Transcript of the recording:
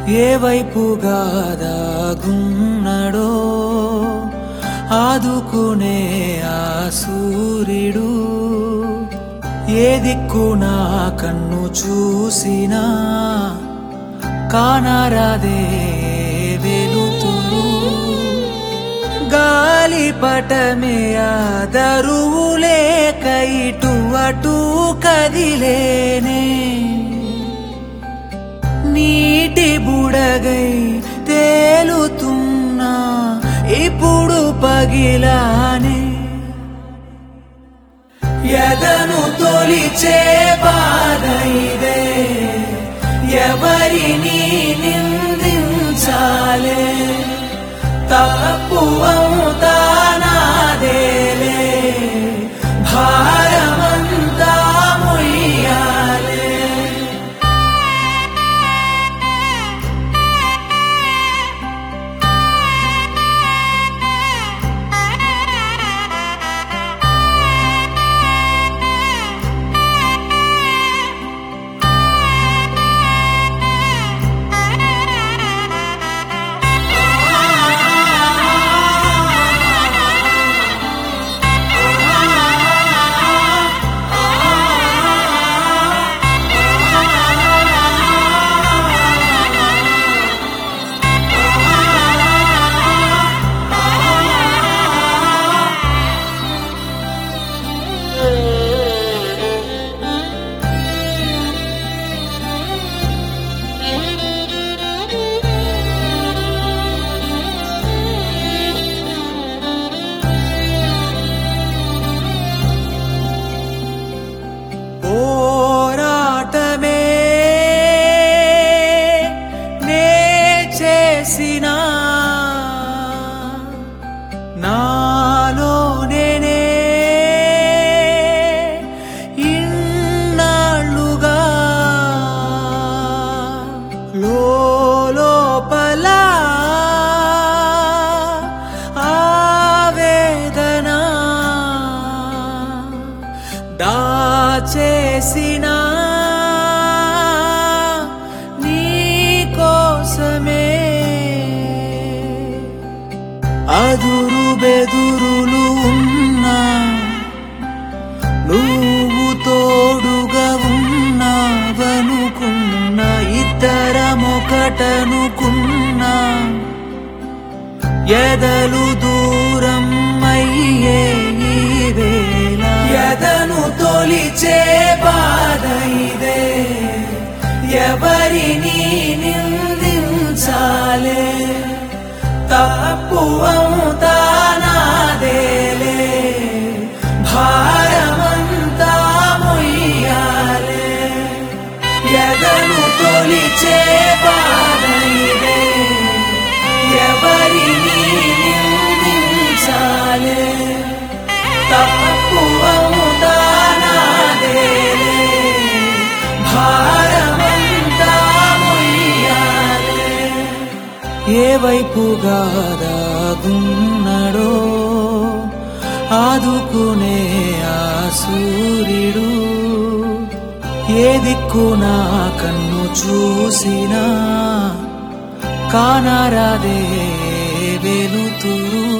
ఏ వైపుగా దాగున్నడో ఆదుకునే ఆ సూర్యుడు ఏ దిక్కున కన్ను చూసినా కానరాదే వెలుతురు గాలిపటమే ఆదరువు లేక ఇటు అటు కదిలేనే నీటి బుడగై తేలుతున్నా ఇప్పుడు పగిలానే ఎదను తొలిచే బాధ ఇదే ఎవరిని నిందించాలే తప్పు అవుతా నాదేలే భారమంతా మొయ్యాలే పోరాటమే నే చేసిన నాలో నేనే ఇన్నాళ్ళుగా లోపల ఆవేదన దాచేసిన నీ కోసమే అదురు బెదురులు ఉన్నా నువ్వు తోడుగా ఉన్నావనుకున్నా ఇద్దరమొకటనుకున్నా ఎదలు దూరం అయ్యే ఈ వేళ ఎదను తొలిచే బాధ ఇదే ఎవరిని నిందించాలే తప్పు అవుతా నాదేలే భారమంతా మొయ్యాలే ఎదను తొలిచే బాధ ఇదే ఎవరిని నిందించాలే తప్పు అవుతా నాదేలే భారమంతా మొయ్యాలే ఏ వైపుగా దాగున్నడో ఆదుకునే ఆ సూర్యుడు ఏ దిక్కున కన్ను చూసినా కానరాదే వెలుతురు